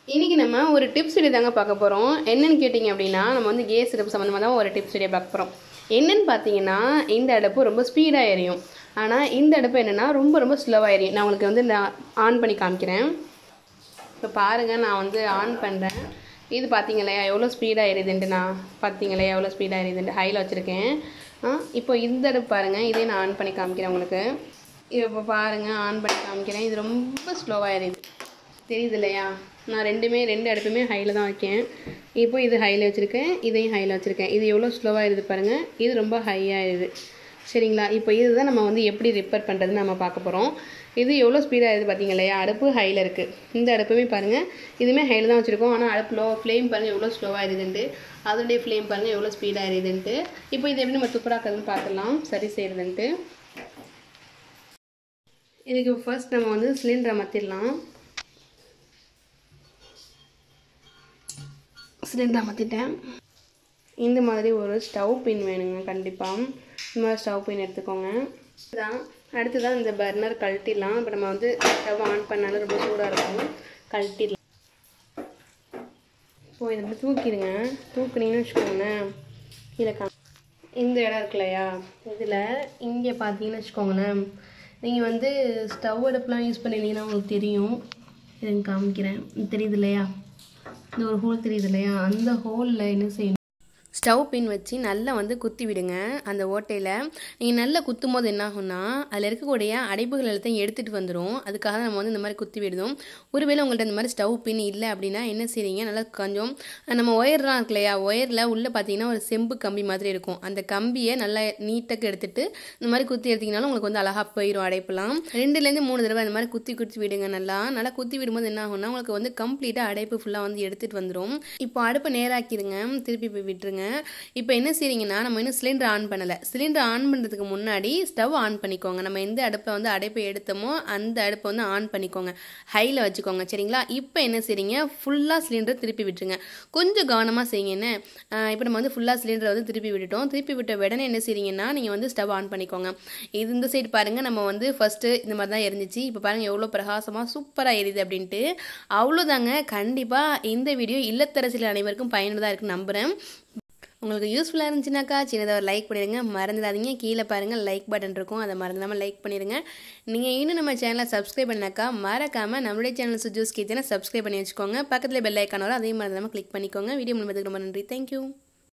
இன்றைக்கி நம்ம ஒரு டிப்ஸ் வீடியோ தாங்க பார்க்க போகிறோம் என்னன்னு கேட்டிங்க அப்படின்னா நம்ம வந்து கேஸ் அடுப்பு சம்மந்தமாக தான் ஒரு டிப்ஸ் வீடியோ பார்க்க போகிறோம் என்னன்னு பார்த்தீங்கன்னா இந்த அடுப்பு ரொம்ப ஸ்பீடாக எரியும் ஆனால் இந்த அடுப்பு என்னென்னா ரொம்ப ரொம்ப ஸ்லோவாக எரியும் நான் உங்களுக்கு வந்து நான் ஆன் பண்ணி காமிக்கிறேன் இப்போ பாருங்கள் நான் வந்து ஆன் பண்ணுறேன் இது பார்த்தீங்க இல்லையா எவ்வளோ ஸ்பீடாக எரியுதுன்ட்டு நான் பார்த்தீங்க இல்லையா எவ்வளோ ஸ்பீடாக எரியுதுன்ட்டு ஹையில் வச்சுருக்கேன் ஆ இப்போ இந்த அடுப்பு பாருங்கள் இதே நான் ஆன் பண்ணி காமிக்கிறேன் உங்களுக்கு இப்போ பாருங்கள் ஆன் பண்ணி காமிக்கிறேன் இது ரொம்ப ஸ்லோவாக எரியுது தெரியுது இல்லையா நான் ரெண்டுமே ரெண்டு அடுப்புமே ஹையில் தான் வைக்கேன் இப்போ இது ஹையில் வச்சுருக்கேன் இதையும் ஹையில் வச்சுருக்கேன் இது எவ்வளோ ஸ்லோவாக இருக்குது பாருங்கள் இது ரொம்ப ஹையாக இருக்குது சரிங்களா இப்போ இதுதான் நம்ம வந்து எப்படி ரிப்பேர் பண்ணுறதுன்னு நம்ம பார்க்க போகிறோம் இது எவ்வளோ ஸ்பீடாக இருக்குது பார்த்தீங்க இல்லையா அடுப்பு ஹையில் இருக்குது இந்த அடுப்புமே பாருங்கள் இதுவுமே ஹையில் தான் வச்சுருக்கோம் ஆனால் அடுப்பு லோ ஃப்ளேம் பாருங்கள் எவ்வளோ ஸ்லோவாக இருக்குதுன்ட்டு அதோடைய ஃப்ளேம் பாருங்கள் எவ்வளோ ஸ்பீடாக இருக்குதுன்ட்டு இப்போ இது எப்படி நம்ம துப்புராக்கிறதுன்னு பார்க்கலாம் சரி செய்கிறதுன்ட்டு இதுக்கு ஃபர்ஸ்ட் நம்ம வந்து சிலிண்டரை மாற்றிடலாம் சிலிண்டரை மாற்றிட்டேன் இந்த மாதிரி ஒரு ஸ்டவ் பின் வேணுங்க கண்டிப்பாக இந்த மாதிரி ஸ்டவ் பின் எடுத்துக்கோங்க தான் அடுத்து தான் இந்த பர்னர் கழட்டிடலாம் இப்போ நம்ம வந்து ஸ்டவ் ஆன் பண்ணாலும் ரொம்ப சூடாக இருக்கும் கழட்டிடலாம் இப்போ இதை வந்து தூக்கிடுங்க தூக்குனீங்கன்னு வச்சுக்கோங்களேன் கீழே கா இந்த இடம் இருக்கு இல்லையா இதில் இங்கே பார்த்தீங்கன்னு வச்சுக்கோங்களேன் நீங்கள் வந்து ஸ்டவ் அடுப்புலாம் யூஸ் பண்ணியிருந்தீங்கன்னா உங்களுக்கு தெரியும் இதுங்க காமிக்கிறேன் இது தெரியுது இல்லையா இந்த ஒரு ஹோல் தெரியுது இல்லையா அந்த ஹோலில் என்ன செய்யணும் ஸ்டவ் பின் வச்சு நல்லா வந்து குத்தி விடுங்க அந்த ஓட்டையில் நீங்கள் நல்லா குத்தும் போது என்ன ஆகும்னா அதில் இருக்கக்கூடிய அடைப்புகள் எல்லாத்தையும் எடுத்துகிட்டு வந்துடும் அதுக்காக நம்ம வந்து இந்த மாதிரி குத்தி விடுதோம் ஒருவேளை உங்கள்கிட்ட இந்த மாதிரி ஸ்டவ் பின் இல்லை அப்படின்னா என்ன செய்றீங்க நல்லா கொஞ்சம் நம்ம ஒயர்லாம் இருக்கு இல்லையா ஒயரில் உள்ளே பார்த்தீங்கன்னா ஒரு செம்பு கம்பி மாதிரி இருக்கும் அந்த கம்பியை நல்லா நீட்டாக எடுத்துட்டு இந்த மாதிரி குத்தி எடுத்தீங்கனாலும் உங்களுக்கு வந்து அழகாக போயிடும் அடைப்புலாம் ரெண்டுலேருந்து மூணு தடவை இந்த மாதிரி குத்தி குத்தி விடுங்க நல்லா நல்லா குத்தி விடும்போது என்ன ஆகும்னா உங்களுக்கு வந்து கம்ப்ளீட்டாக அடைப்பு ஃபுல்லாக வந்து எடுத்துகிட்டு வந்துடும் இப்போ அடுப்பை நேராக்கிடுங்க திருப்பி போய் விட்டுருங்க இப்போ என்ன செய்றீங்கன்னா நம்ம இன்னும் சிலிண்டர் ஆன் பண்ணலை சிலிண்டர் ஆன் பண்ணுறதுக்கு முன்னாடி ஸ்டவ் ஆன் பண்ணிக்கோங்க நம்ம எந்த அடுப்பை வந்து அடைப்பை எடுத்தோமோ அந்த அடுப்பை வந்து ஆன் பண்ணிக்கோங்க ஹையில் வச்சுக்கோங்க சரிங்களா இப்போ என்ன செய்றீங்க ஃபுல்லாக சிலிண்டர் திருப்பி விட்டுருங்க கொஞ்சம் கவனமாக செய்யுங்க என்ன இப்போ நம்ம வந்து ஃபுல்லாக சிலிண்டரை வந்து திருப்பி விட்டுட்டோம் திருப்பி விட்ட உடனே என்ன செய்றீங்கன்னா நீங்கள் வந்து ஸ்டவ் ஆன் பண்ணிக்கோங்க இது இந்த சைடு பாருங்கள் நம்ம வந்து ஃபஸ்ட்டு இந்த மாதிரி தான் இருந்துச்சு இப்போ பாருங்கள் எவ்வளோ பிரகாசமாக சூப்பராக எரியுது அப்படின்ட்டு அவ்வளோதாங்க கண்டிப்பாக இந்த வீடியோ இல்லத்தரசில் அனைவருக்கும் பயனுள்ளதாக இருக்குன்னு நம்புகிறேன் உங்களுக்கு யூஸ்ஃபுல்லாக இருந்துச்சுனாக்கா சின்னதாக ஒரு லைக் பண்ணிடுங்க மறந்துடாதீங்க கீழே பாருங்கள் லைக் பட்டன் இருக்கும் அதை மறந்துடாமல் லைக் பண்ணிடுங்க நீங்கள் இன்னும் நம்ம சேனலை சப்ஸ்கிரைப் பண்ணாக்கா மறக்காமல் நம்மளுடைய சேனல் சுஜூஸ் கீத்தனை சப்ஸ்கிரைப் பண்ணி வச்சுக்கோங்க பக்கத்தில் பெல் ஐக்கான வரும் அதையும் மறந்துடாமல் கிளிக் பண்ணிக்கோங்க வீடியோ முடிவதுக்கு ரொம்ப நன்றி தேங்க்யூ